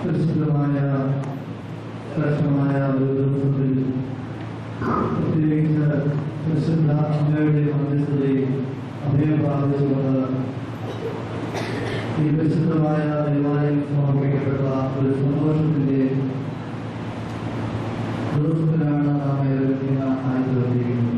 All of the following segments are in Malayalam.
പരിശുദ്ധമായ ശ്രേഷ്ഠമായ ഒരു ദിവസത്തിൽ പ്രത്യേകിച്ച് പരിശുദ്ധ അമ്മയുടെ മധ്യസ്ഥതയിൽ അഭയം പ്രാപിച്ചുകൊണ്ട് ഈ പരിശുദ്ധമായ ദൈവാലയം സമർപ്പിക്കപ്പെട്ട ഒരു സന്തോഷത്തിന്റെ ദിവസത്തിലാണ് നാം ഏവരും ആയിത്തീർന്നിരിക്കുന്നത്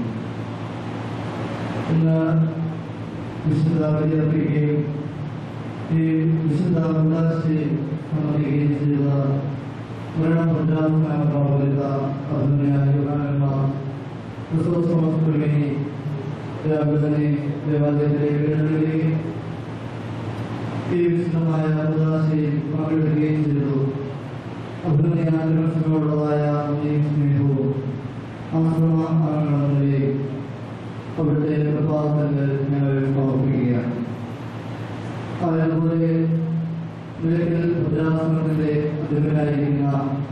ഇന്ന് വിശുദ്ധ ബലിയർപ്പിക്കുകയും ഈ വിശുദ്ധ ഉല്ലാസി സമർപ്പിക്കുകയും ചെയ്ത മരണം പ്രജാസ്മാരുന്ന അഭിനയന്മാർ ക്രിസ്തുമസ്തുലിനി രാവിലെ ദേവാലയത്തിലെ വീടുകളിലേക്ക് ഈ വിശുദ്ധമായ ഉദാസി പങ്കെടുക്കുകയും ചെയ്തു അഭിനയാഗ്രഹങ്ങളോടുള്ളതായ സ്നേഹവും ആശ്രമ അംഗങ്ങളിലേക്ക് അവിടുത്തെ പ്രഭാതങ്ങൾ ഞങ്ങൾ സമർപ്പിക്കുകയാണ് അതുപോലെ നിലയ്ക്കൽ ഭദ്രാസനത്തിന്റെ അധിപനായിരിക്കുന്ന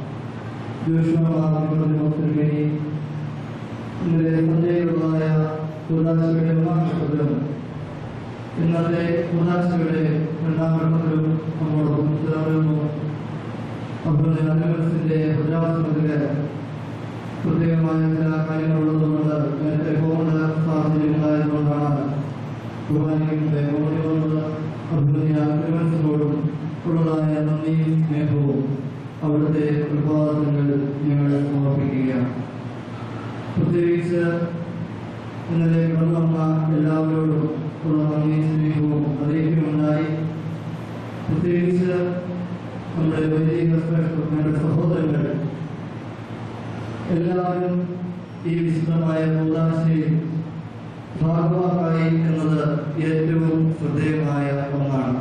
ജോഷുമാർഗിനി ഇന്നലെ സന്ധ്യയിലുള്ളതായ ഉദാശയുടെ ഒന്നാം ഘട്ടത്തിലും ഇന്നത്തെ ഉദാശയുടെ രണ്ടാം ഘട്ടത്തിലും നമ്മോടൊപ്പം ചേർന്നു അതുപോലെ അനുഗ്രഹത്തിന്റെ ഭദ്രാസനത്തിലെ പ്രത്യേകമായ ചില കാര്യങ്ങളുള്ളതുകൊണ്ട് നേരത്തെ പോകേണ്ട സാഹചര്യങ്ങളായതുകൊണ്ടാണ് കുർബാനയുടെ ഓടി വന്നത് അതുപോലെ അനുഗ്രഹത്തിനോടും ഉള്ളതായ നന്ദിയും സ്നേഹവും അവിടുത്തെ പ്രഭാതങ്ങൾ ഞങ്ങൾ സമർപ്പിക്കുകയാണ് പ്രത്യേകിച്ച് ഇന്നലെ കടന്നു വന്ന എല്ലാവരോടും ഉള്ള നന്ദി സ്നേഹവും അറിയിക്കുന്നുണ്ടായി പ്രത്യേകിച്ച് നമ്മുടെ വൈദിക ശ്രേഷ്ഠ സഹോദരങ്ങൾ എല്ലാവരും ഈ വിശുദ്ധമായ കൂതാശയിൽ ഭാഗവാക്കായി എന്നത് ഏറ്റവും ശ്രദ്ധേയമായ ഒന്നാണ്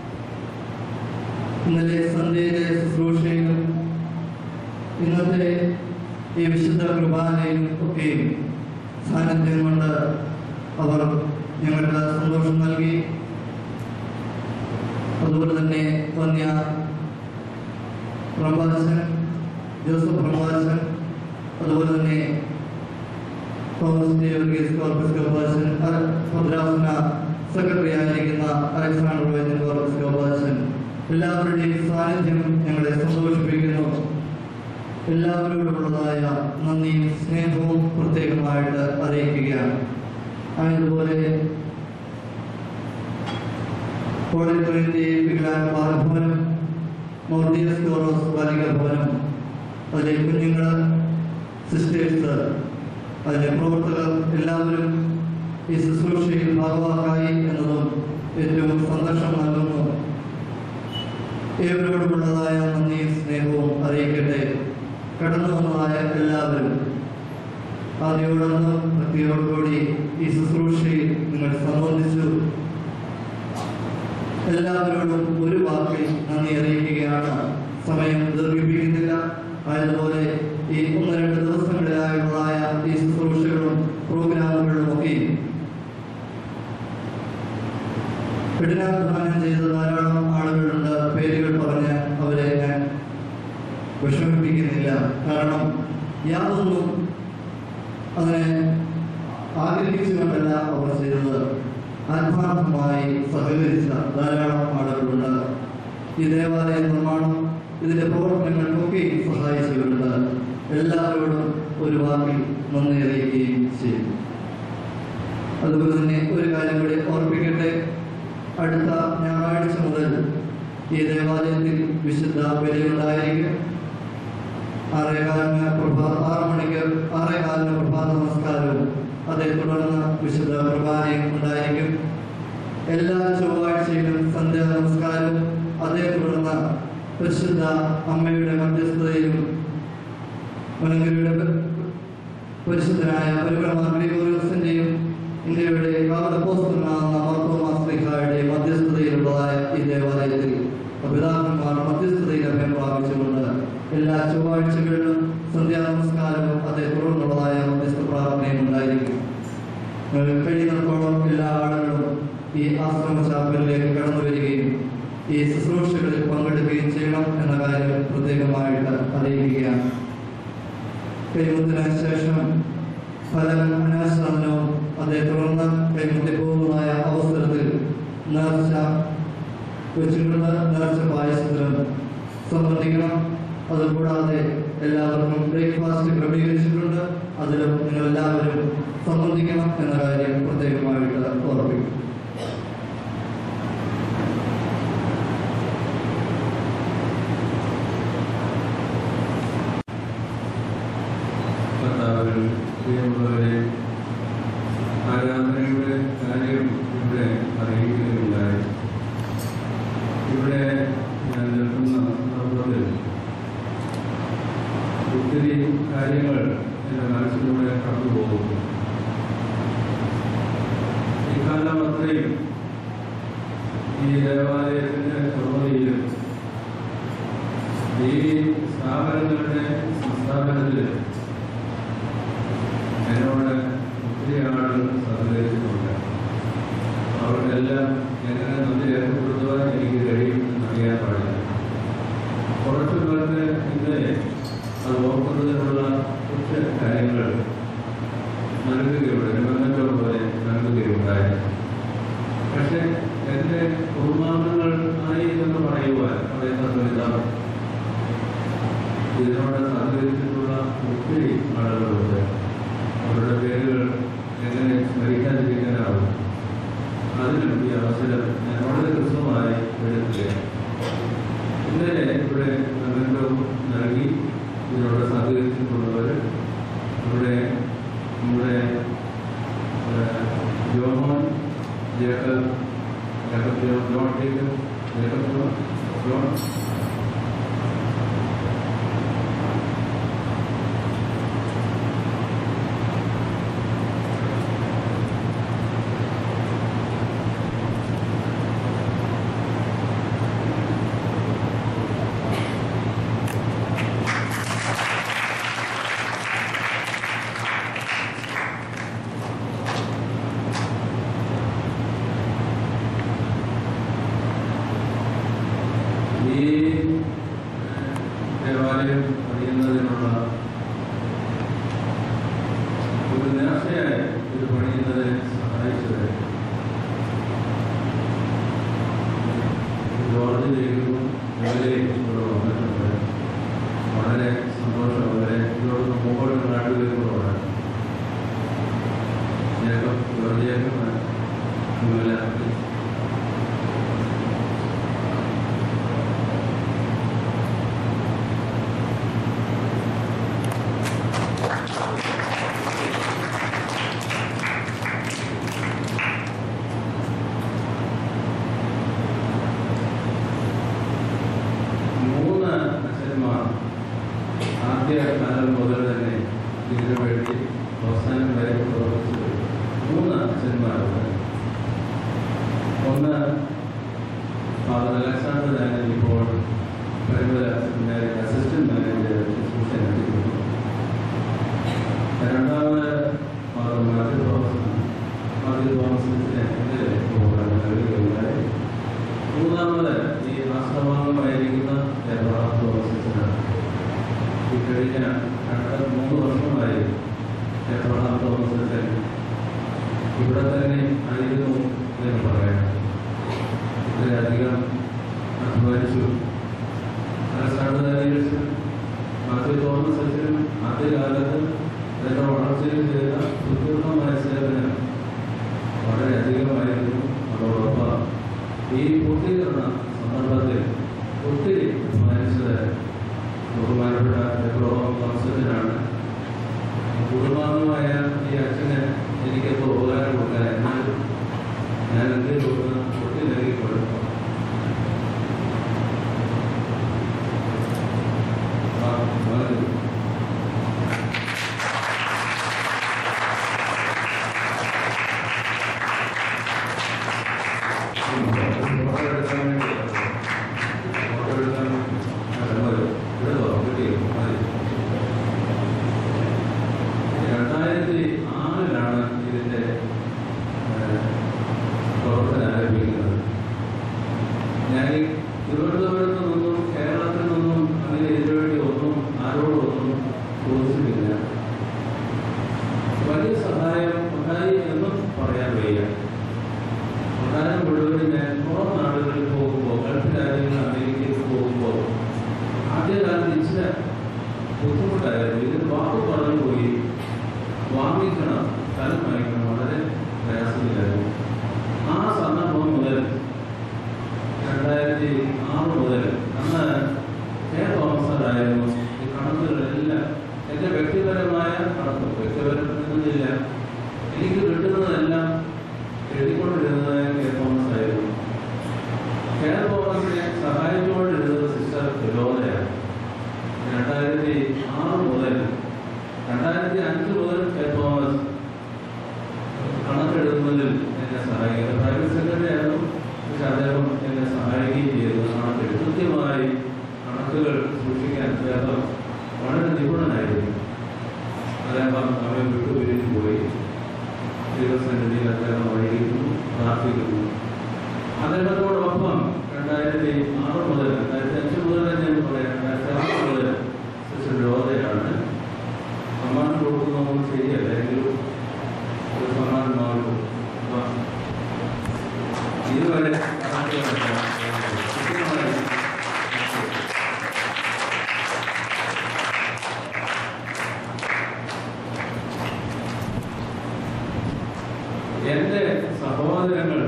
ഇന്നലെ സന്ധ്യയിലെ ശുശ്രൂഷയിലും ഇന്നത്തെ ഈ വിശുദ്ധ കുർബാനയിലും ഒക്കെയും സാന്നിധ്യം കൊണ്ട് അവർ ഞങ്ങൾക്ക് സന്തോഷം നൽകി അതുപോലെ തന്നെ വന്യ പ്രഭാസൻ ജോസഫ് പ്രഭാസൻ അതുപോലെ തന്നെ തോമസ് ജെ വർഗീസ് കോർപ്പസ് ഗോപാലൻ ഭദ്രാസന സെക്രട്ടറി ആയിരിക്കുന്ന അലക്സാണ്ടർ വൈദ്യൻ കോർപ്പസ് ഗോപാലൻ എല്ലാവരുടെയും സാന്നിധ്യം ഞങ്ങളെ സന്തോഷിപ്പിക്കുന്നു എല്ലാവരോടുള്ളതായ നന്ദിയും സ്നേഹവും പ്രത്യേകമായിട്ട് അറിയിക്കുകയാണ് അതുപോലെ കോഴിക്കോടിന്റെ വികലാംഗ ബാലഭവനം മൗർഡിയസ് കോറോസ് ബാലിക ഭവനം അതിലെ കുഞ്ഞുങ്ങൾ സിസ്റ്റേഴ്സ് അതിലെ പ്രവർത്തകർ എല്ലാവരും ഈ ശുശ്രൂഷയിൽ ഭാഗവാക്കായി എന്നതും ഏറ്റവും സന്തോഷം നൽകുന്നു ഏവരോടുമുള്ളതായ നന്ദിയും സ്നേഹവും അറിയിക്കട്ടെ കടന്നു വന്നതായ എല്ലാവരും ആദ്യോടൊന്നും ഭക്തിയോടുകൂടി ഈ ശുശ്രൂഷയിൽ നിങ്ങൾ സംബന്ധിച്ചു എല്ലാവരോടും ഒരു വാക്കിൽ നന്ദി അറിയിക്കുകയാണ് സമയം ദീർഘിപ്പിക്കുന്നില്ല ആയതുപോലെ ഈ ഒന്ന് രണ്ട് ദിവസങ്ങളിലായുള്ളതായ ഈ ശുശ്രൂഷകളും പ്രോഗ്രാമുകളും ഒക്കെ കഠിനാധ്വാനം ചെയ്ത ധാരാളം ആളുകളുണ്ട് പേരുകൾ പറഞ്ഞ് അവരെ ഞാൻ വിഷമിപ്പിക്കുന്നില്ല കാരണം യാതൊന്നും അതിനെ ആഗ്രഹിച്ചുകൊണ്ടല്ല അവർ ചെയ്തത് ആത്മാർത്ഥമായി സഹകരിച്ച ധാരാളം ആളുകളുണ്ട് ഈ ദേവാലയ നിർമ്മാണം ഇതിന്റെ പ്രവർത്തനങ്ങൾക്കൊക്കെ സഹായിച്ചവരുണ്ട് എല്ലാവരോടും ഒരു വാക്കിൽ നന്ദി അറിയിക്കുകയും ചെയ്യും അതുപോലെ തന്നെ ഒരു കാര്യം കൂടി ഓർപ്പിക്കട്ടെ അടുത്ത ഞായറാഴ്ച മുതൽ ഈ ദേവാലയത്തിൽ വിശുദ്ധ ബലിയുണ്ടായിരിക്കും ആറേകാലിന് പ്രഭാ ആറ് മണിക്ക് ആറേകാലിന് പ്രഭാത നമസ്കാരവും അതേ തുടർന്ന് വിശുദ്ധ കുർബാനയും ഉണ്ടായിരിക്കും എല്ലാ ചൊവ്വാഴ്ചയിലും സന്ധ്യാ നമസ്കാരവും അതേ തുടർന്ന് പരിശുദ്ധ അമ്മയുടെ മധ്യസ്ഥതയിലും മലങ്കരയുടെ പരിശുദ്ധനായ പരിമളമാർഗ്രീവോസിന്റെയും ഇന്ത്യയുടെ കാവലപ്പോസ്തനാകുന്ന മാർത്തോമാസ്ലിഹായുടെ മധ്യസ്ഥതയിലുള്ളതായ ഈ ദേവാലയത്തിൽ പിതാക്കന്മാർ മധ്യസ്ഥതയിൽ അഭയം പ്രാപിച്ചുകൊണ്ട് എല്ലാ ചൊവ്വാഴ്ചകളിലും സന്ധ്യാ നമസ്കാരവും അതേ തുടർന്നുള്ളതായ മധ്യസ്ഥ പ്രാർത്ഥനയും ഉണ്ടായിരിക്കും ഏഹ് കഴിയുന്നിടത്തോളം എല്ലാ ആളുകളും ഈ ആശ്രമ ചാപ്പലിലേക്ക് കടന്നു വരികയും ഈ ശുശ്രൂഷകളിൽ പങ്കെടുക്കുകയും ചെയ്യണം എന്ന കാര്യം പ്രത്യേകമായിട്ട് അറിയിക്കുകയാണ് കൈമുത്തിന് ശേഷം ഫലം അനാശാസനവും അതേ തുടർന്ന് കൈമുത്തി പോകുന്നതായ അവസരത്തിൽ നേർച്ച വെച്ചിട്ടുള്ള നേർച്ച പായസത്തിലും സംബന്ധിക്കണം അതുകൂടാതെ എല്ലാവർക്കും ബ്രേക്ക്ഫാസ്റ്റ് ക്രമീകരിച്ചിട്ടുണ്ട് അതിലും നിങ്ങൾ എല്ലാവരും സംബന്ധിക്കണം എന്ന കാര്യം പ്രത്യേകമായിട്ട് ഓർമ്മിക്കും കർത്താവിൽ പ്രിയമുള്ളവരെ ആരാധനയുടെ കാര്യം ഇവിടെ അറിയിക്കുകയുണ്ടായി ഇവിടെ ഞാൻ നിൽക്കുന്ന സന്ദർഭത്തിൽ ഒത്തിരി കാര്യങ്ങൾ എൻ്റെ മനസ്സിലൂടെ കടന്നു പോകുന്നു ഇക്കാലം അത്രയും ഈ ദേവാലയത്തിൻ്റെ ചുമതലയിലും ഈ സ്ഥാപനങ്ങളുടെ സംസ്ഥാപനത്തിൽ എന്നോട് ഒത്തിരി ആളുകൾ സഹകരിച്ചിട്ടുണ്ട് അവർക്കെല്ലാം എങ്ങനെ നന്ദി രേഖപ്പെടുത്തുവാൻ എനിക്ക് കഴിയുമെന്ന് അറിയാൻ പാടില്ല കുറച്ച് പേർക്ക് ഇന്നലെ അത് ഓർക്കുന്നതിനുള്ള കുറച്ച് കാര്യങ്ങൾ നൽകുകയുണ്ട് നിബന്ധനകൾ പോലെ നൽകുകയുണ്ടായി പക്ഷേ എൻ്റെ കുടുംബാംഗങ്ങൾ ആയി എന്ന് പറയുവാൻ പറയുന്ന വലുതാണ് ഇതിനോട് സഹകരിച്ചിട്ടുള്ള ഒത്തിരി ആളുകളുണ്ട് അവരുടെ പേരുകൾ എങ്ങനെ സ്മരിക്കാതിരിക്കാനാവും അതിനും ഈ അവസരം ഞാൻ വളരെ ഹ്രസ്വമായി എടുക്കുകയാണ് ഇന്നലെ ഇവിടെ നിർബന്ധവും നൽകി ഇതിനോട് സഹകരിച്ചിട്ടുള്ളവർ ഇവിടെ നമ്മുടെ ഏഹ്, ജോമോൻ ജേക്കബ് ജേക്കബ് ജോ John Jacob Jacob John John ഈ ദേവാലയം പണിയുന്നതിനുള്ള ഒരു നേർച്ചയായി ഇത് പണിയുന്നതിന് സഹായിച്ചത് ജോർജ് ജയിക്കും ഇവരെയും ഇവിടെ വന്നിട്ടുണ്ട് വളരെ സന്തോഷം അവരെ ഇതോട് മുമ്പോട്ട് നാട്ടുകാരോടാണ് ജേക്കബ് ജോർജ് ജേക്കബ് ഇവരെല്ലാം മൂന്ന് അച്ഛന്മാർ ആദ്യ കാലം മുതൽ തന്നെ ഇതിനു വേണ്ടി അവസാനം വരെ പ്രവർത്തിച്ചത് മൂന്ന് അച്ഛന്മാരുണ്ട് ഒന്ന് ഫാദർ അലക്സാണ്ടർ തന്നെ ഇപ്പോൾ പരിമല സെമിനാരി അസിസ്റ്റന്റ് മാനേജർ ശുശ്രൂഷ നടത്തിക്കുന്നു രണ്ടാമത് ഫാദർ മാത്യു തോമസ് മാത്യു തോമസിനെ ഇന്നലെ പ്രോഗ്രാം നൽകുകയുണ്ടായി മൂന്നാമത് ഈ ആശ്രമാംഗമായിരിക്കുന്ന എബ്രഹാം തോമസിനാണ് ഈ കഴിഞ്ഞ രണ്ട് മൂന്ന് വർഷമായി എബ്രഹാം തോമസിന് ഇവിടെ തന്നെ ആയിരുന്നു എന്ന് പറയാം ഇത്രയധികം അധ്വാനിച്ചു അലക്സാണ്ടർ ദാനിയൽസും മാത്യു തോമസ് അച്ഛനും ആദ്യകാലത്ത് ഇതിന്റെ വളർച്ചയിൽ ചെയ്ത സുദീർഘമായ സേവനം വളരെ അധികമായിരുന്നു അതോടൊപ്പം ഈ പൂർത്തീകരണ സന്ദർഭത്തിൽ ഒത്തിരി അധ്വാനിച്ചത് ബഹുമാനപ്പെട്ട വിപ്ലവം വംശത്തിനാണ് കുടുംബാംഗമായ ഈ അച്ഛന് എനിക്കെന്തോ ഉപകാരം കൊടുക്കാൻ എന്നാലും ഞാൻ എന്തെങ്കിലും ഒന്ന് ഒത്തി നൽകി കൊടുക്കും ആ, വളരെ രണ്ടായിരത്തി ആറിലാണ് ഇതിന്റെ ഏഹ്, പ്രവർത്തനം ആരംഭിക്കുന്നത് ഞാൻ ഈ തിരുവനന്തപുരത്ത് നിന്നും കേരളത്തിൽ നിന്നും അങ്ങനെ ഇതിനുവേണ്ടി ഒന്നും ആരോടൊന്നും ചോദിച്ചിട്ടില്ല വലിയ സഹായം ഉണ്ടായി എന്നും പറയാൻ വയ്യ പ്രധാനം മുഴുവൻ ഞാൻ പുറം നാടുകളിൽ പോകുമ്പോൾ ഗൾഫ് രാജ്യങ്ങൾ അമേരിക്കയിൽ പോകുമ്പോൾ വാങ്ങിക്കണം സ്ഥലം വാങ്ങിക്കണം വളരെ പ്രയാസമില്ലായിരുന്നു ആ സന്ദർഭം മുതൽ രണ്ടായിരത്തി ആറ് മുതൽ അന്ന് കെ തോമസറായിരുന്നു ഈ കണക്കുകളെല്ലാം എൻ്റെ വ്യക്തിപരമായ കണക്ക് വ്യക്തിപരമൊന്നുമില്ല എനിക്ക് കിട്ടുന്നതെല്ലാം എഴുതിക്കൊണ്ടിരുന്നത് കെ തോമസ് ആയിരുന്നു കെ തോമസിനെ സഹായിച്ചുകൊണ്ടിരുന്നത് സിസ്റ്റർ ഫിലോദയാണ് രണ്ടായിരത്തി ആറ് മുതൽ രണ്ടായിരത്തി അഞ്ച് മുതൽ കെ തോമസ് കണക്കെടുക്കുന്നതിൽ എന്നെ സഹായിക്കുന്നത് പ്രൈവറ്റ് സെക്രട്ടറി ആയിരുന്നു പക്ഷെ അദ്ദേഹം എന്നെ സഹായിക്കുകയും ചെയ്തു കണക്കെടുത്ത് കൃത്യമായി കണക്കുകൾ സൂക്ഷിക്കാൻ അദ്ദേഹം വളരെ നിപുണനായിരുന്നു അദ്ദേഹം അവയെ വിട്ടുപിരിഞ്ഞു പോയി ദൈവസന്നിധിയിൽ അദ്ദേഹം വൈകിക്കുന്നു പ്രാർത്ഥിക്കുന്നു അദ്ദേഹത്തോടൊപ്പം രണ്ടായിരത്തി ആറ് മുതൽ രണ്ടായിരത്തി അഞ്ച് മുതൽ തന്നെ ഞാൻ പറയാം രണ്ടായിരത്തി ആറ് മുതൽ സിസ്റ്റർ രോധയാണ് സമ്മാനം കൊടുക്കുന്നതൊന്നും ശരിയല്ല എങ്കിലും ഒരു സമ്മാനം മാറും ഇതുവരെ കൃത്യമായി എൻ്റെ സഹോദരങ്ങൾ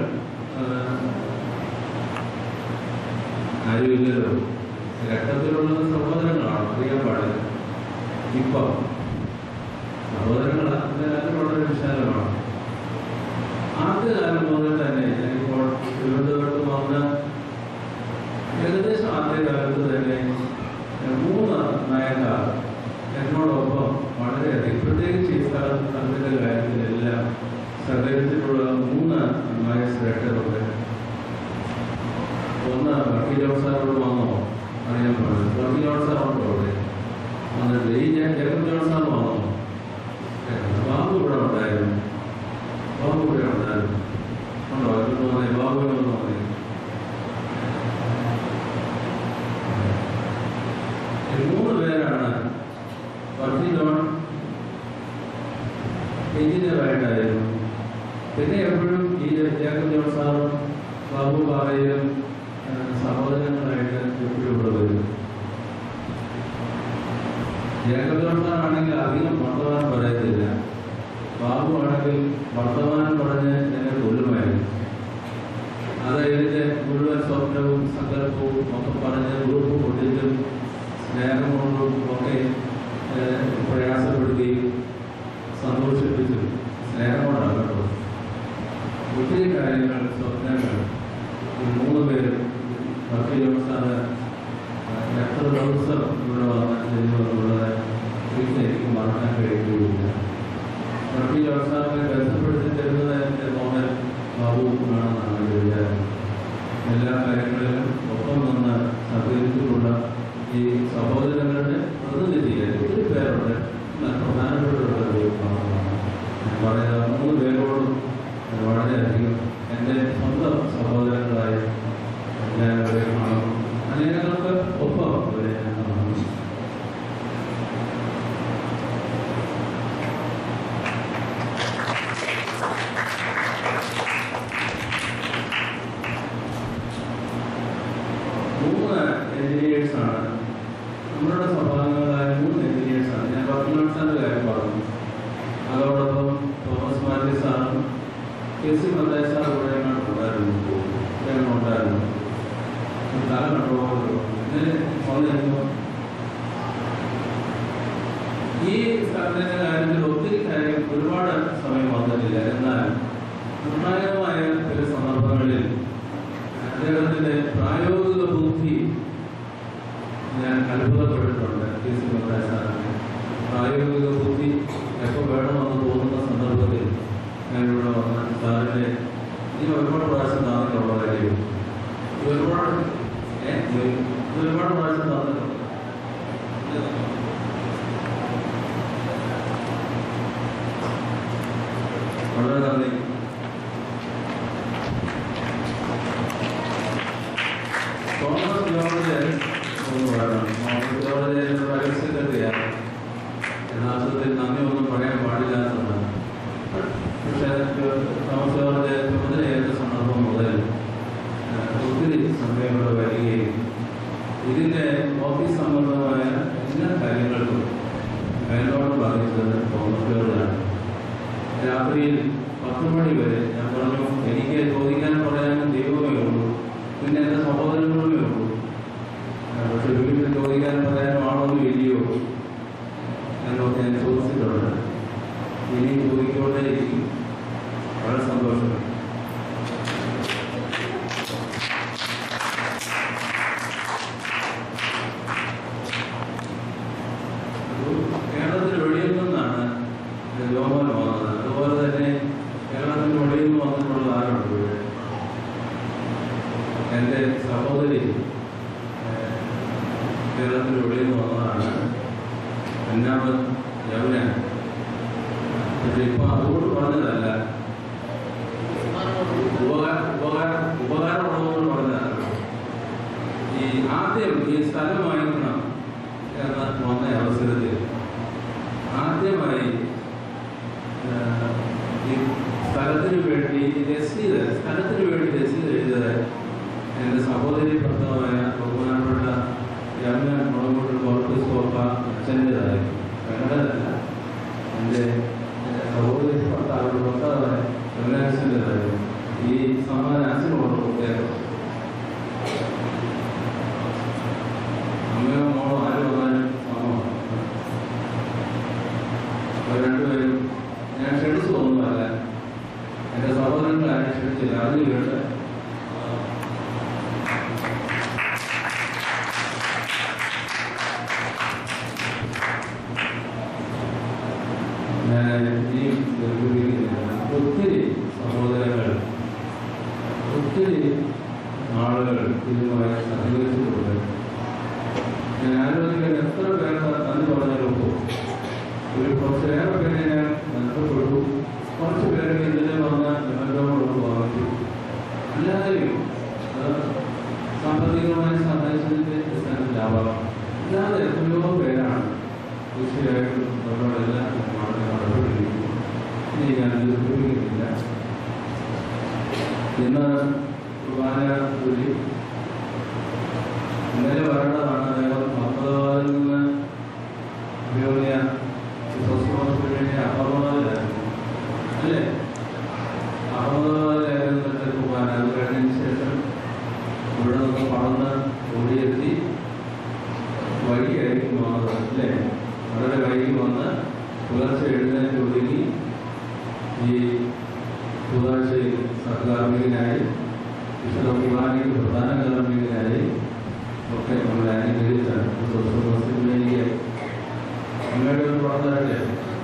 ആരുമില്ലല്ലോ രക്തത്തിലുള്ള സഹോദരങ്ങളാണ് അറിയാൻ പാടില്ല ഇപ്പം സഹോദരങ്ങൾ അതിനെല്ലാം വളരെ വിശാലമാണ് ആദ്യകാലം മുതൽ തന്നെ ഞാനിപ്പോൾ തിരുവനന്തപുരത്ത് വന്ന ഏകദേശം ആദ്യകാലത്ത് തന്നെ മൂന്ന് നയക്കാർ എന്നോടൊപ്പം വളരെയധികം പ്രത്യേകിച്ച് ഈ സ്ഥലം സ്ഥലത്തിൻ്റെ കാര്യത്തിലെല്ലാം സഹകരിച്ചിട്ടുള്ള മൂന്ന് നയശ്രേഷ്ഠരുണ്ട് ഒന്ന് വക്കീലോട് സാറോട് വന്നോ അറിയാൻ പാടില്ല വക്കീലോട് സാറുണ്ടോ അവിടെ വന്നിട്ട് ഈ ഞാൻ ജഗൻ ജോൺ സാർ വന്നോ ബാബു ഇവിടെ ഉണ്ടായിരുന്നു ബാബു ഇവിടെ ഉണ്ടായിരുന്നു ഉണ്ടോ എന്ന് തോന്നി ബാബു എന്ന് തോന്നി ഈ മൂന്ന് പേരാണ് വക്കീലോൺ എഞ്ചിനീയറായിട്ടായിരുന്നു പിന്നെ എപ്പോഴും ഈ ജേക്കബ് ജോൺ സാറും ബാബു പാറയിലും സഹോദരങ്ങളായിട്ട് എപ്പോഴും ഇവിടെ വരും ജേക്കബ് ജോൺ സാറാണെങ്കിൽ അധികം വർത്തമാനം പറയത്തില്ല ബാബു ആണെങ്കിൽ വർത്തമാനം പറഞ്ഞ് എന്നെ കൊല്ലുമായിരുന്നു അത് ഇതിന്റെ മുഴുവൻ സ്വപ്നവും സങ്കല്പവും ഒക്കെ പറഞ്ഞ് ഗ്രൂപ്പ് കൊണ്ടിട്ടും സ്നേഹം കൊണ്ടും ഒക്കെ ഏഹ്, പ്രയാസപ്പെടുത്തുകയും സന്തോഷിപ്പിച്ചും സ്നേഹം കൊണ്ടാണ് കേട്ടോ ഒത്തിരി കാര്യങ്ങൾ സ്വപ്നങ്ങൾ ഈ മൂന്ന് പേരും വക്കീൽ സാറ് എത്ര ദിവസം ഇവിടെ വന്ന് ജനിവെന്നുള്ളത് എനിക്ക് എനിക്ക് മറക്കാൻ കഴിയുകയില്ല വക്കീൽ സാറിനെ ബന്ധപ്പെടുത്തി തരുന്നത് എൻ്റെ മോഹൻ ബാബു ആണെന്നാണ് എൻ്റെ വിചാരം എല്ലാ കാര്യങ്ങളിലും ഒപ്പം നിന്ന് സഹകരിച്ചിട്ടുള്ള ഈ സഹോദരങ്ങളുടെ പ്രതിനിധികൾ ഒത്തിരി പേരുണ്ട് എന്നാൽ പ്രധാനപ്പെട്ട ഒരു ഭാഗമാണ് ഞാൻ പറയുന്ന മൂന്ന് പേരോടും ഞാൻ വളരെയധികം എൻ്റെ സ്വന്തം സഹോദരങ്ങളായ ഞാൻ അവരെ കാണും അനേകങ്ങൾക്ക് ഒപ്പം അവരെ ഞാൻ കാണുന്നു മൂന്ന് എഞ്ചിനീയേഴ്സാണ് നമ്മളുടെ സ്വഭാവങ്ങളായ മൂന്ന് എഞ്ചിനീയേഴ്സാണ് ഞാൻ ബർത്തമാൻസാറിൻ്റെ കാര്യം പറഞ്ഞു അതോടൊപ്പം തോമസ് മാത്യു സാറും കെ സി മത്തായ സാർ ഇവിടെ എങ്ങാണ്ട് ഉണ്ടായിരുന്നു ഇവിടെ ഉണ്ടായിരുന്നു തല കണ്ടുപോകുന്നു ഇന്നലെ വന്നിരുന്നു ഈ സ്ഥലത്തിന്റെ കാര്യത്തിൽ ഒത്തിരി കാര്യം ഒരുപാട് സമയം വന്നിട്ടില്ല എന്നാൽ നിർണായകമായ ചില സന്ദർഭങ്ങളിൽ അദ്ദേഹത്തിന്റെ പ്രായോഗിക ബുദ്ധി ഞാൻ അത്ഭുതപ്പെട്ടിട്ടുണ്ട് കെ സി മത്തായ സാറിന് പ്രായോഗിക ബുദ്ധി എപ്പോൾ വേണമെന്ന് തോന്നുന്ന സന്ദർഭത്തിൽ ഞാൻ ഇവിടെ വന്ന സാറിന്റെ ഇനി ഒരുപാട് പ്രാവശ്യം തന്നിട്ടുള്ള കാര്യം ഇത് ഒരുപാട് ഏ? ഇത് ഒരുപാട് പ്രാവശ്യം തന്നിട്ടുണ്ട് വളരെ നന്ദി തോമസ് ജോർജ് ഒന്ന് പറയണം തോമസ് ജോർജ് എൻ്റെ പ്രൈവറ്റ് സെക്രട്ടറിയാണ് യഥാർത്ഥത്തിൽ നന്ദി ഒന്നും പറയാൻ പാടില്ലാത്തതാണ് പക്ഷേ തോമസ് ജോർജ് ചുമതലയേറ്റ സന്ദർഭം മുതൽ ആ, ഒത്തിരി സമയങ്ങൾ വരികയും ഇതിൻ്റെ ഓഫീസ് സംബന്ധമായ എല്ലാ കാര്യങ്ങൾക്കും മേലോട്ട് ബാധിച്ചത് തോമസ് ജോർജാണ് രാത്രിയിൽ പത്ത് മണി വരെ ഞാൻ പറഞ്ഞു എനിക്ക് ചോദിക്കാൻ പറയാനും ദൈവമേ ഉള്ളൂ പിന്നെ എൻ്റെ സഹോദരങ്ങളുമേ ഉള്ളൂ ആ, പക്ഷെ വീട്ടിൽ ചോദിക്കാൻ പറയാനും ആളൊന്നും ഇല്ലയോ എന്നൊക്കെ ഞാൻ ചോദിച്ചിട്ടുണ്ട് ഇനി ചോദിക്കൊണ്ടേയിരിക്കും വളരെ സന്തോഷം കേരളത്തിന് വെളിയിൽ നിന്നാണ് രോമൻ വന്നത് അതുപോലെ തന്നെ കേരളത്തിന് വെളിയിൽ നിന്ന് വന്നിട്ടുള്ള ആരുണ്ട് ഇവിടെ എൻ്റെ സഹോദരി ഏഹ്, കേരളത്തിന് വെളിയിൽ നിന്ന് വന്നതാണ് അന്നാമത് യമുന പക്ഷെ ഇപ്പൊ അതുകൊണ്ട് പറഞ്ഞതല്ല ഉപകാരം ഉപകാരം ഉപകാരമുള്ളതുകൊണ്ട് പറഞ്ഞതല്ല ഈ ആദ്യം ഈ സ്ഥലം വാങ്ങിക്കണം എന്ന് വന്ന അവസരത്തിൽ ആദ്യമായി ആ, ഈ സ്ഥലത്തിന് വേണ്ടി രസീത് സ്ഥലത്തിന് വേണ്ടി രസീത് എഴുതിയത് എൻ്റെ സഹോദരി ഭർത്താവായ ബഹുമാനപ്പെട്ട യമുന മുളകോട്ട് കോർപ്പസ് കോപ്പ അച്ഛൻ്റെതായിരുന്നു ഞങ്ങളുടേതല്ല എൻ്റെ സഹോദരി ഭർത്താവ് ഭർത്താവായ യമുന അച്ഛൻ്റെതായിരുന്നു ഈ സമ്മാനം അച്ഛനോട് പ്രത്യേകം അമ്മയോ മോളോ ആരും വന്നാലും സമ്മതമാണ് അവർ രണ്ടുപേരും ഞാൻ ക്ഷണിച്ചു ഒന്നുമല്ല എൻ്റെ സഹോദരങ്ങൾ ആരും ക്ഷണിച്ചില്ല അതിന് വേണ്ട ഞാൻ ഈ ഒത്തിരി സഹോദരങ്ങൾ ഒത്തിരി ആളുകൾ ഇതുമായി സഹകരിച്ചിട്ടുണ്ട് ഞാൻ ആലോചിക്കാൻ എത്ര പേർക്ക് നന്ദി പറഞ്ഞാലും ഒരു കുറച്ചേറെ പേരെ ഞാൻ ബന്ധപ്പെട്ടു കുറച്ച് പേരൊക്കെ ഇതിനെ വന്ന നിബന്ധനകളോട് വാങ്ങിച്ചു എല്ലാവരെയും അത് സാമ്പത്തികമായി സഹായിച്ചതിന്റെ അടിസ്ഥാനത്തിലാവാം അല്ലാതെ എത്രയോ പേരാണ് തീർച്ചയായിട്ടും അവരോടെല്ലാം വളരെ കടപ്പെട്ടിരിക്കുന്നു ഇനി ഞാൻ ഇത് ഉപയോഗിക്കുന്നില്ല ഇന്ന് കുർബാന കൂലി ഇന്നലെ വരേണ്ടതാണ് അദ്ദേഹം മക്കളവാതിൽ നിന്ന് ഉപയോഗിയ ക്രിസ്മസിന് വേണ്ടി അഹമ്മദാബാദിലായിരുന്നു അല്ലേ അഹമ്മദാബാദിലായിരുന്നു ഇന്നത്തെ കുർബാന അത് കഴിഞ്ഞതിന് ശേഷം ഇവിടെ നിന്ന് പറന്ന് ഓടിയെത്തി വൈകിയായിരിക്കും വന്നത് അല്ലേ വളരെ വൈകി വന്ന് പുലർച്ചെ എഴുന്നേറ്റ് ഒതുങ്ങി ഈ ബുധനാഴ്ചയിൽ സർക്കാർമികനായി വിശുദ്ധ കുർബാനയ്ക്ക് പ്രധാന കാർമികനായി ഒക്കെ നമ്മളെ അനുഗ്രഹിച്ചാണ് ക്രിസ്തുമസിലേക്ക് അമ്മയുടെ ഒരു പ്രാർത്ഥനയല്ലേ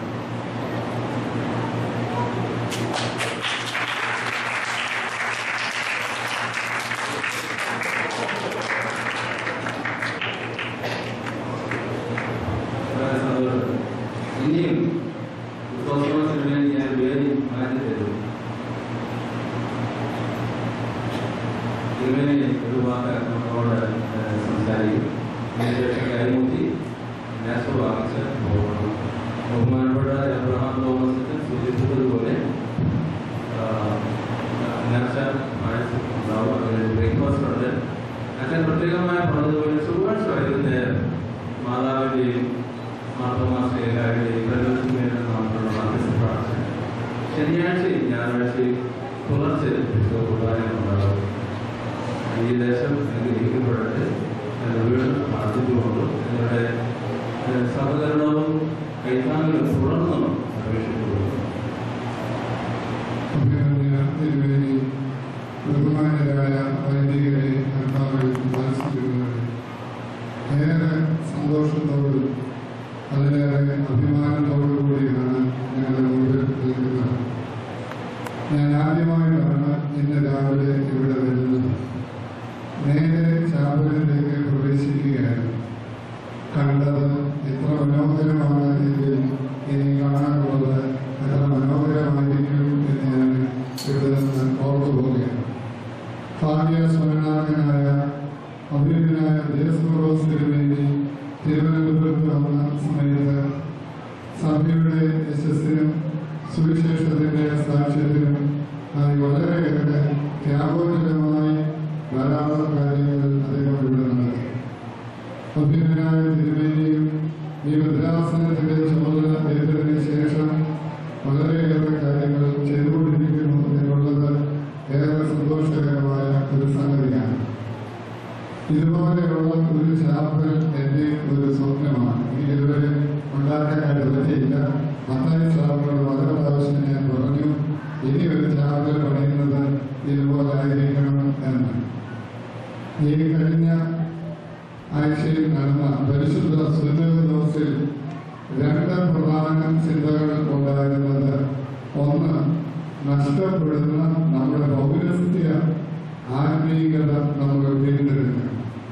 വളരെ സന്തോഷം ഇനിയും ക്രിസ്തുമസിന് വേണ്ടി ഞാൻ വേദി മാറ്റി തരും ഇവനെ ഒരു വാക്ക് നമ്മളോട് ഏഹ്, സംസാരിക്കും അതിനുശേഷം കൈമുത്തി നേഴ്സ് വാങ്ങിച്ച് പോകണം ബഹുമാനപ്പെട്ട എബ്രഹാം തോമസിന് സൂചിപ്പിച്ചതുപോലെ നേർച്ച ഉണ്ടാവും അതിന് ബ്രേക്ക്ഫാസ്റ്റ് ഉണ്ട് അച്ഛൻ പ്രത്യേകമായി പറഞ്ഞതുപോലെ ചൊവ്വാഴ്ച വൈകുന്നേരം മാതാവിൻ്റെയും മാതൃമാശ്രീകാരുടെയും പ്രകൃതിയുടെയും നാമത്തിലുള്ള മധ്യസ്ഥ പ്രാർത്ഥന ശനിയാഴ്ചയും ഞായറാഴ്ചയും പുലർച്ചെ വിശുദ്ധ കുർബാന ഉണ്ടാകും ഈ ദേശം അനുഗ്രഹിക്കപ്പെടട്ടെ എന്ന് വീണ്ടും പ്രാർത്ഥിച്ചുകൊണ്ട് നിങ്ങളുടെ ഏഹ്, സഹകരണവും കൈത്താങ്ങലും തുടർന്നും അപേക്ഷിക്കുന്നു അഭിനന്ദന തിരുവേദി ബഹുമാനരായ വൈദികരെ കർത്താവിൽ മത്സരിക്കുന്നവരെ ഏറെ സന്തോഷത്തോടും അതിലേറെ അഭിമാനത്തോടു കൂടിയാണ് ഞങ്ങളുടെ മുമ്പിൽ നിൽക്കുന്നത് ഞാൻ ആദ്യമായിട്ടാണ് ഇന്ന് രാവിലെ ഇവിടെ വരുന്നത് നേരെ ചാപ്പലിലേക്ക് പ്രവേശിക്കുകയായിരുന്നു കണ്ടത് എത്ര മനോഹരമാണ് എങ്കിൽ ഇനി കാണാനുള്ളത് എത്ര മനോഹരമായിരിക്കും എന്ന് ഞാൻ ഇവിടെ നിന്ന് ഓർത്തു പോവുകയാണ് ഭാഗ്യ സ്മരണാർഹനായ അഭിനന്ദനായ ദേശപ്രഭോസ് തിരുവേദി തിരുവനന്തപുരത്ത് വന്ന സമയത്ത് സഭയുടെ യശസ്സിനും സുവിശേഷത്തിന്റെ സാക്ഷ്യത്തിനും ആയി വളരെയേറെ ത്യാഗോചരമായി ധാരാളം കാര്യങ്ങൾ അദ്ദേഹം ഇവിടെ നടത്തി ഇതുപോലെയുള്ള ഒരു ചാപ്പൽ എൻ്റെ ഒരു സ്വപ്നമാണ് എനിക്ക് ഇതുവരെ ഉണ്ടാക്കാനായിട്ട് പറ്റിയില്ല മത്തായി സാറിനോട് പല പ്രാവശ്യം ഞാൻ പറഞ്ഞു ഇനി ഒരു ചാപ്പൽ പണിയുന്നത് ഇതുപോലെ ആയിരിക്കണം എന്ന് ഈ കഴിഞ്ഞ ആഴ്ചയിൽ നടന്ന പരിശുദ്ധ സുന്നതോസിൽ രണ്ട് പ്രധാന ചിന്തകൾ ഉണ്ടായിരുന്നത് ഒന്ന് നഷ്ടപ്പെടുന്ന നമ്മുടെ പൗരസ്ത്യ ആത്മീയത നമ്മൾ വീണ്ടെടുക്കണം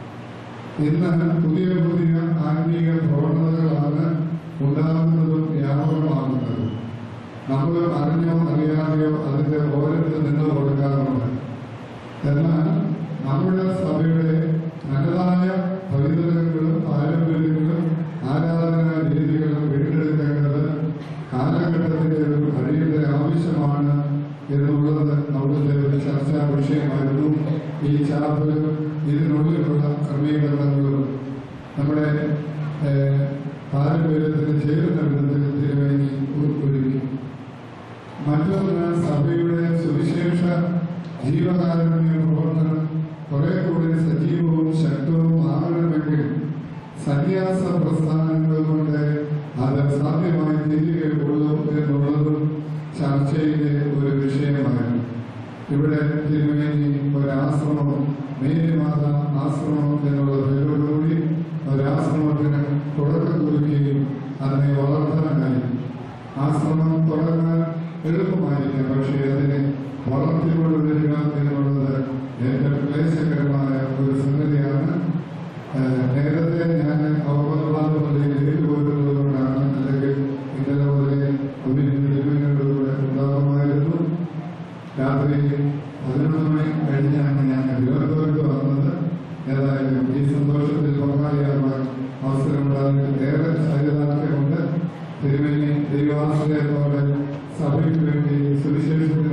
ഇന്ന് പുതിയ പുതിയ ആത്മീയ പ്രവണതകളാണ് ഉണ്ടാകുന്നതും വ്യാപകമാകുന്നതും നമ്മൾ അറിഞ്ഞോ അറിയാതെയോ അതിന്റെ ഓരോരുത്തർ നിന്ന് കൊടുക്കാറുണ്ട് എന്നാൽ നമ്മുടെ സഭയുടെ നല്ലതായ പൈതൃകങ്ങളും പാരമ്പര്യങ്ങളും ആരാധനാ രീതികളും വീണ്ടെടുക്കേണ്ടത് കാലഘട്ടത്തിന്റെ ഒരു അടിയന്തര ആവശ്യമാണ് എന്നുള്ളത് അവിടുത്തെ ഒരു ചർച്ചാ വിഷയമായിരുന്നു ഈ ചാപ്പലും ഇതിനുള്ളിലുള്ള ക്രമീകരണങ്ങളും നമ്മുടെ ഏഹ്, പാരമ്പര്യത്തിന് ചേരുന്ന വിധത്തിൽ തിരുവേനി ഒരുക്കി മറ്റൊന്ന് സഭയുടെ സുവിശേഷ ജീവകാരുണ്യ പ്രവർത്തനം കുറെ കൂടി സജീവവും ശക്തവും ആകണമെങ്കിൽ സന്യാസ പ്രസ്ഥാനങ്ങൾ കൊണ്ട് അത് സാധ്യമായി തീരുകയുള്ളൂ എന്നുള്ളതും ചർച്ചയിലെ ഒരു വിഷയമായിരുന്നു ഇവിടെ തിരുമേനി ഒരാശ്രമം മേരിമാത ആശ്രമം എന്നുള്ള പേരോടുകൂടി ഒരാശ്രമത്തിന് തുടക്കം കുറിക്കുകയും അതിനെ വളർത്താനായി ആശ്രമം തുടങ്ങാൻ എളുപ്പമായിരിക്കും പക്ഷേ അതിനെ വളർത്തിക്കൊണ്ടുവരിക എന്നുള്ളത് ഏറ്റവും ക്ലേശകരമായ ഒരു സംഗതിയാണ് ഏഹ് നേരത്തെ ഞാൻ ഔപദാന പള്ളിയിൽ പോരുന്നതുകൊണ്ടാണ് അല്ലെങ്കിൽ ഇന്നലെ മുതലേ അഭിനന്ദനങ്ങളിലൂടെ ഉണ്ടാകുമായിരുന്നു രാത്രി പതിനൊന്ന് മണി കഴിഞ്ഞാണ് ഞാൻ തിരുവനന്തപുരത്ത് വന്നത് ഏതായാലും ഈ സന്തോഷത്തിൽ പങ്കാളിയാവാൻ അവസരമുണ്ടാകുന്നതിൽ ഏറെ ചരിതാർത്ഥ്യമുണ്ട് തിരുമേനി ദൈവാശ്രയത്തോടെ സഭയ്ക്ക് വേണ്ടി സുവിശേഷത്തിന്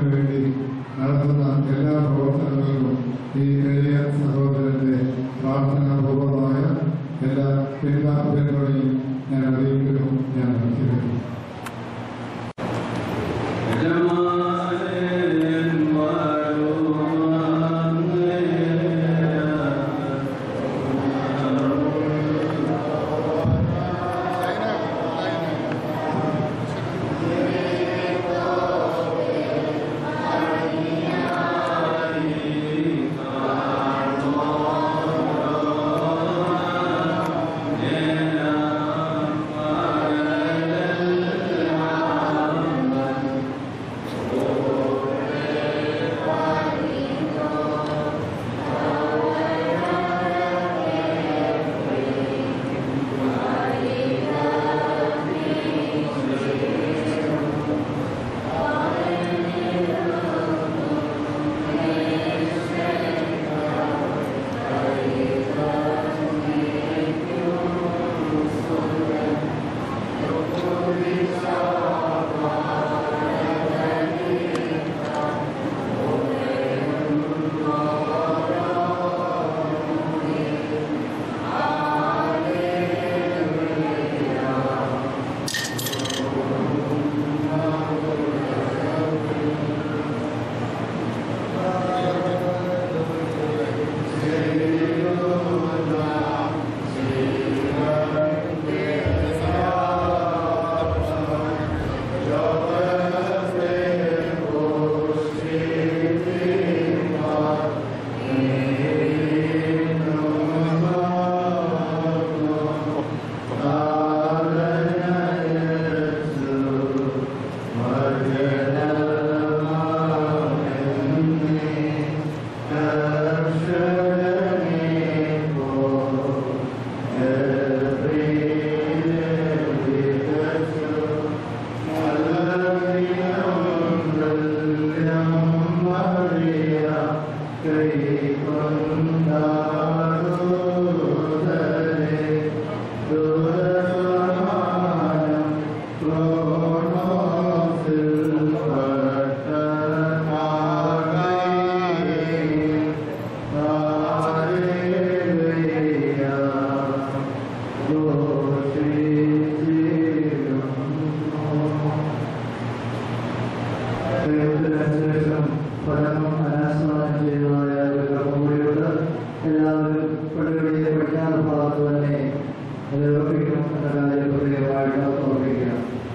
എല്ലാവരും പള്ളികളിലെ പഠിക്കാത്ത ഭാഗത്ത് തന്നെ നിർവഹിക്കും എന്ന കാര്യം പ്രത്യേകമായിട്ട് ഓർമ്മിക്കുക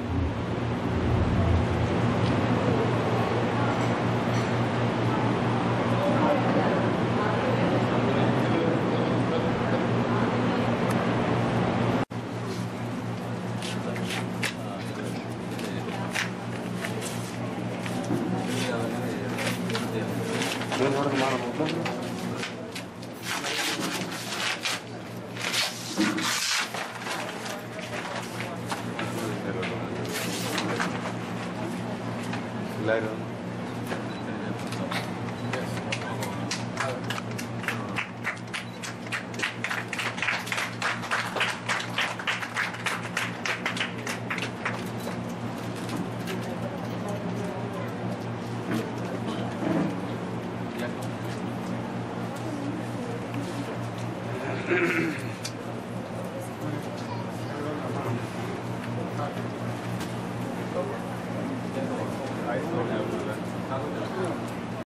എല്ലാവരും ആയിരത്തി